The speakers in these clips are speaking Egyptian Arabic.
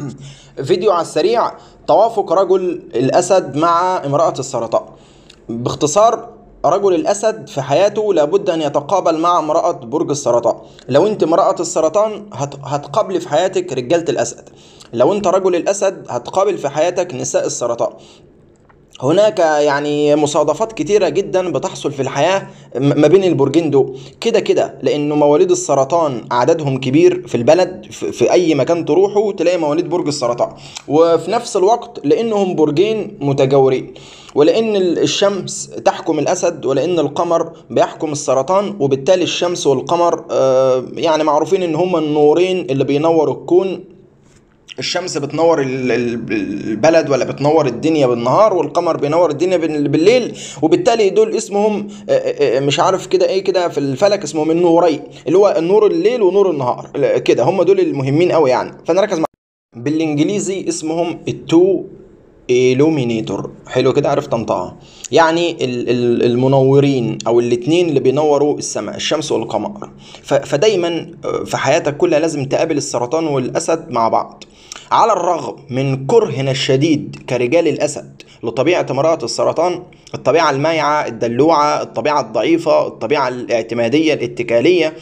فيديو على السريع توافق رجل الأسد مع امرأة السرطان باختصار رجل الأسد في حياته لابد أن يتقابل مع امرأة برج السرطان لو أنت امرأة السرطان هت... هتقابلي في حياتك رجالة الأسد لو أنت رجل الأسد هتقابل في حياتك نساء السرطان هناك يعني مصادفات كتيرة جدا بتحصل في الحياة م- ما بين البرجين دول كده كده لأنه مواليد السرطان عددهم كبير في البلد في, في أي مكان تروحوا تلاقي مواليد برج السرطان وفي نفس الوقت لأنهم برجين متجاورين ولأن ال- الشمس تحكم الأسد ولأن القمر بيحكم السرطان وبالتالي الشمس والقمر آه، يعني معروفين إن هما النورين اللي بينوروا الكون الشمس بتنور ال- ال- البلد ولا بتنور الدنيا بالنهار والقمر بينور الدنيا بال- بالليل وبالتالي دول اسمهم آه، آه، آه، مش عارف كده ايه كده في الفلك اسمهم النورين اللي هو نور الليل ونور النهار كده هم دول المهمين قوي يعني فنركز مع بالانجليزي اسمهم التو illuminator حلو كده عرفت انطقها يعني ال- ال- المنورين او الاتنين اللي بينوروا السماء الشمس والقمر ف- فدايما آه، في حياتك كلها لازم تقابل السرطان والاسد مع بعض على الرغم من كرهنا الشديد كرجال الاسد لطبيعه امراه السرطان الطبيعه المايعه الدلوعه الطبيعه الضعيفه الطبيعه الاعتماديه الاتكاليه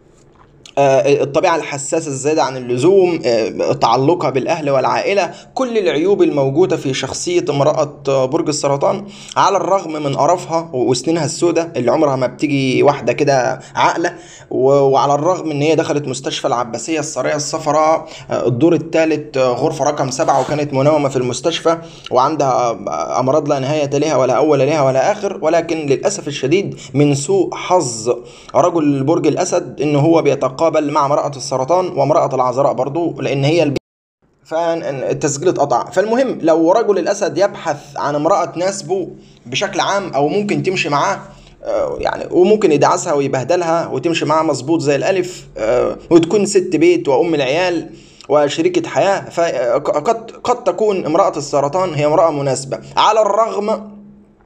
آه، الطبيعة الحساسة الزيادة عن اللزوم آه، تعلقها بالأهل والعائلة كل العيوب الموجودة في شخصية امرأة آه، برج السرطان على الرغم من قرفها وسنينها السوداء اللي عمرها ما بتيجي واحدة كده عاقلة و- وعلى الرغم ان هي دخلت مستشفى العباسية السرية الصفراء آه، الدور الثالث غرفة رقم سبعة وكانت منومة في المستشفى وعندها آه، أمراض لا نهاية لها ولا أول لها ولا آخر ولكن للأسف الشديد من سوء حظ رجل برج الأسد إن هو بيتقابل مع امرأة السرطان وامرأة العذراء برضو لأن هي الب... فالتسجيل اتقطع فالمهم لو رجل الأسد يبحث عن امرأة تناسبه بشكل عام أو ممكن تمشي معاه آه، يعني وممكن يدعسها ويبهدلها وتمشي معاه مظبوط زي الألف آه، وتكون ست بيت وأم العيال وشريكة حياة فقد قد تكون امرأة السرطان هي امرأة مناسبة على الرغم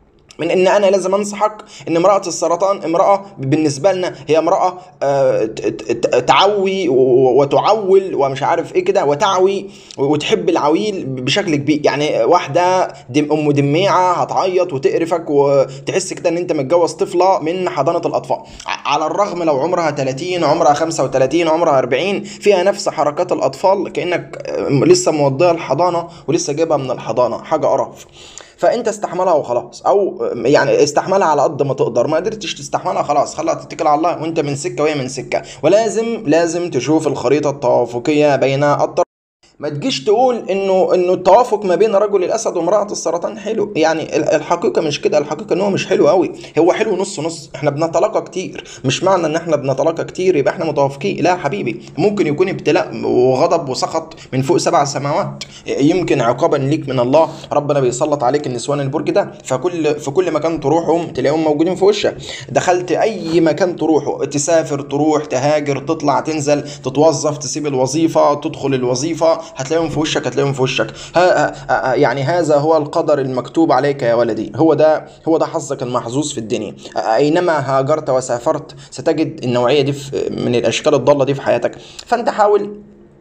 من ان انا لازم انصحك ان امراه السرطان امراه بالنسبه لنا هي امراه آه، ت- ت- تعوي و- وتعول ومش عارف ايه كده وتعوي وتحب العويل بشكل كبير يعني واحده دم ام دميعه هتعيط وتقرفك وتحس كده ان انت متجوز طفله من حضانه الاطفال ع- على الرغم لو عمرها 30 عمرها 35 عمرها 40 فيها نفس حركات الاطفال كانك آه، لسه موديها الحضانه ولسه جايبها من الحضانه حاجه قرف فانت استحملها وخلاص او يعني استحملها على قد ما تقدر ما قدرتش تستحملها خلاص خليها تتكل على الله وانت من سكه وهي من سكه ولازم لازم تشوف الخريطه التوافقيه بين الطرفين ما تجيش تقول انه انه التوافق ما بين رجل الاسد وامراه السرطان حلو يعني ال- الحقيقه مش كده الحقيقه ان هو مش حلو قوي هو حلو نص نص احنا بنتلاقى كتير مش معنى ان احنا بنتلاقى كتير يبقى احنا متوافقين لا يا حبيبي ممكن يكون ابتلاء وغضب وسخط من فوق سبع سماوات يمكن عقابا ليك من الله ربنا بيسلط عليك النسوان البرج ده فكل في كل مكان تروحهم تلاقيهم موجودين في وشك دخلت اي مكان تروحه تسافر تروح تهاجر تطلع تنزل تتوظف تسيب الوظيفه تدخل الوظيفه هتلاقيهم في وشك هتلاقيهم في وشك ها ها يعني هذا هو القدر المكتوب عليك يا ولدي هو ده هو ده حظك المحظوظ في الدنيا اينما هاجرت وسافرت ستجد النوعيه دي في- من الاشكال الضاله دي في حياتك فانت حاول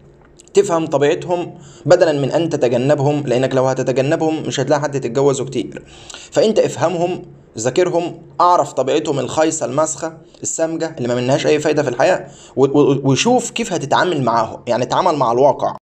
تفهم طبيعتهم بدلا من ان تتجنبهم لانك لو هتتجنبهم مش هتلاقي حد تتجوزه كتير فانت افهمهم ذاكرهم اعرف طبيعتهم الخايسه المسخه السامجه اللي ما منهاش اي فايده في الحياه و- و- وشوف كيف هتتعامل معاهم يعني اتعامل مع الواقع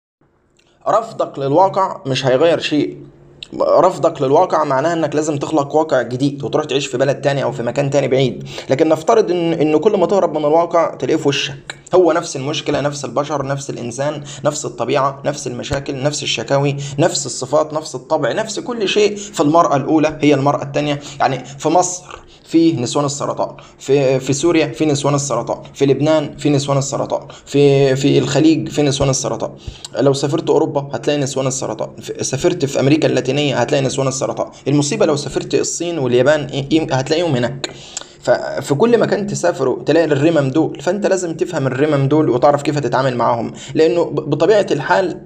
رفضك للواقع مش هيغير شيء رفضك للواقع معناها انك لازم تخلق واقع جديد وتروح تعيش في بلد تاني او في مكان تاني بعيد لكن نفترض ان ان كل ما تهرب من الواقع تلاقيه في وشك هو نفس المشكله نفس البشر نفس الانسان نفس الطبيعه نفس المشاكل نفس الشكاوي نفس الصفات نفس الطبع نفس كل شيء في المراه الاولى هي المراه الثانيه يعني في مصر في نسوان السرطان في في سوريا في نسوان السرطان في لبنان في نسوان السرطان في في الخليج في نسوان السرطان لو سافرت اوروبا هتلاقي نسوان السرطان في- سافرت في امريكا اللاتينيه هتلاقي نسوان السرطان المصيبه لو سافرت الصين واليابان إيه- هتلاقيهم هناك ففي كل مكان تسافروا تلاقي الرمم دول فانت لازم تفهم الرمم دول وتعرف كيف تتعامل معاهم لانه ب- بطبيعه الحال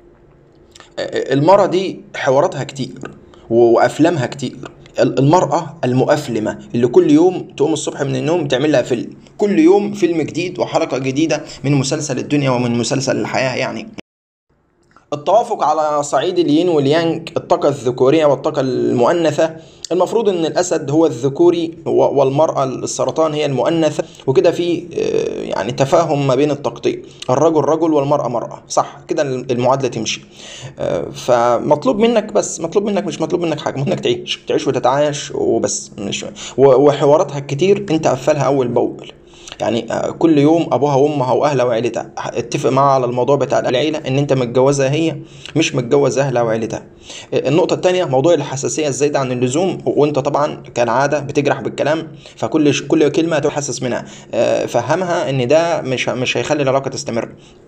المرة دي حواراتها كتير وافلامها كتير المرأة المؤفلمة اللي كل يوم تقوم الصبح من النوم تعمل لها فيلم كل يوم فيلم جديد وحلقة جديدة من مسلسل الدنيا ومن مسلسل الحياة يعني التوافق على صعيد اليين واليانج الطاقة الذكورية والطاقة المؤنثة المفروض ان الاسد هو الذكوري و- والمرأة السرطان هي المؤنثة وكده في آه، يعني تفاهم ما بين الطاقتين الرجل رجل والمرأة مرأة صح كده المعادلة تمشي آه، فمطلوب منك بس مطلوب منك مش مطلوب منك حاجة مطلوب منك تعيش تعيش وتتعايش وبس مش و- وحواراتها الكتير انت قفلها اول باول يعني آه، كل يوم ابوها وامها واهلها وعيلتها اتفق معاها على الموضوع بتاع العيله ان انت متجوزها هي مش متجوز اهلها وعيلتها آه، النقطه الثانيه موضوع الحساسيه الزايده عن اللزوم وانت طبعا كالعاده بتجرح بالكلام فكل ش- كل كلمه تحسس منها آه، فهمها ان ده مش مش هيخلي العلاقه تستمر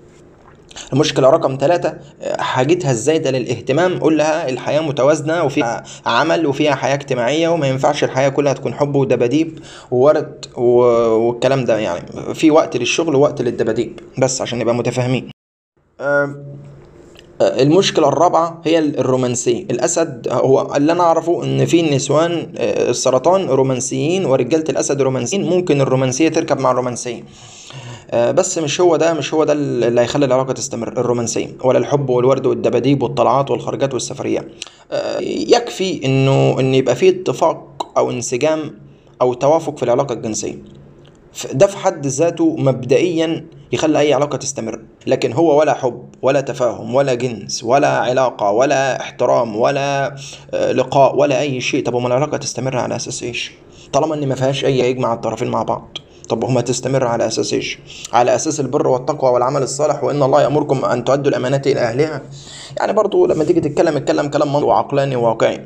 المشكلة رقم ثلاثة حاجتها الزايدة للاهتمام قول لها الحياة متوازنة وفيها عمل وفيها حياة اجتماعية وما ينفعش الحياة كلها تكون حب ودباديب وورد و- والكلام ده يعني في وقت للشغل ووقت للدباديب بس عشان نبقى متفاهمين آه، آه، المشكلة الرابعة هي الرومانسية الأسد هو اللي أنا أعرفه إن في نسوان آه، السرطان رومانسيين ورجالة الأسد رومانسيين ممكن الرومانسية تركب مع الرومانسية آه، بس مش هو ده مش هو ده اللي هيخلي العلاقه تستمر الرومانسيه ولا الحب والورد والدباديب والطلعات والخرجات والسفريات آه، يكفي انه ان يبقى فيه اتفاق او انسجام او توافق في العلاقه الجنسيه ف- ده في حد ذاته مبدئيا يخلي اي علاقه تستمر لكن هو ولا حب ولا تفاهم ولا جنس ولا علاقه ولا احترام ولا آه، لقاء ولا اي شيء طب وما العلاقه تستمر على اساس ايش طالما ان ما فيهاش اي يجمع الطرفين مع بعض طب هما تستمر على اساس ايش على اساس البر والتقوى والعمل الصالح وان الله يامركم ان تؤدوا الامانات الى اهلها يعني برضو لما تيجي تتكلم اتكلم كلام منطقي وعقلاني وواقعي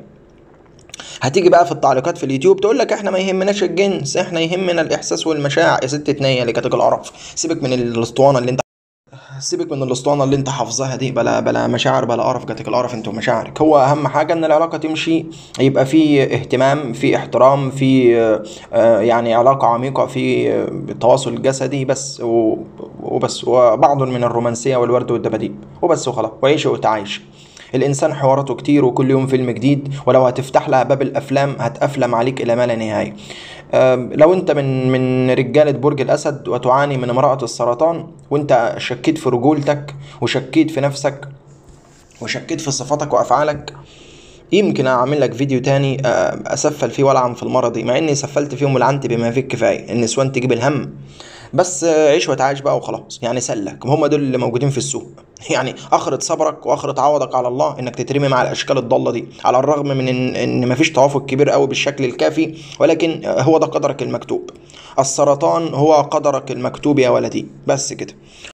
هتيجي بقى في التعليقات في اليوتيوب تقول لك احنا ما يهمناش الجنس احنا يهمنا الاحساس والمشاعر يا ست تنية اللي كاتب القرف سيبك من الاسطوانه اللي انت سيبك من الاسطوانه اللي انت حافظها دي بلا بلا مشاعر بلا قرف جاتك القرف انت ومشاعرك هو اهم حاجه ان العلاقه تمشي يبقى في اهتمام في احترام في آه، آه، يعني علاقه عميقه في آه، تواصل جسدي بس و- وبس وبعض من الرومانسيه والورد والدباديب وبس وخلاص وعيش وتعايش الانسان حواراته كتير وكل يوم فيلم جديد ولو هتفتح لها باب الافلام هتافلم عليك الى ما لا نهايه أم، لو انت من من رجاله برج الاسد وتعاني من امراه السرطان وانت شكيت في رجولتك وشكيت في نفسك وشكيت في صفاتك وافعالك يمكن اعمل لك فيديو تاني آه، اسفل فيه والعن في المرضي مع اني سفلت فيهم ولعنت بما فيه الكفايه النسوان تجيب الهم بس آه، عيش وتعايش بقى وخلاص يعني سلك هم دول اللي موجودين في السوق يعني اخرة صبرك واخرة عوضك على الله انك تترمي مع الاشكال الضاله دي على الرغم من ان, إن مفيش توافق كبير قوي بالشكل الكافي ولكن آه، هو ده قدرك المكتوب السرطان هو قدرك المكتوب يا ولدي بس كده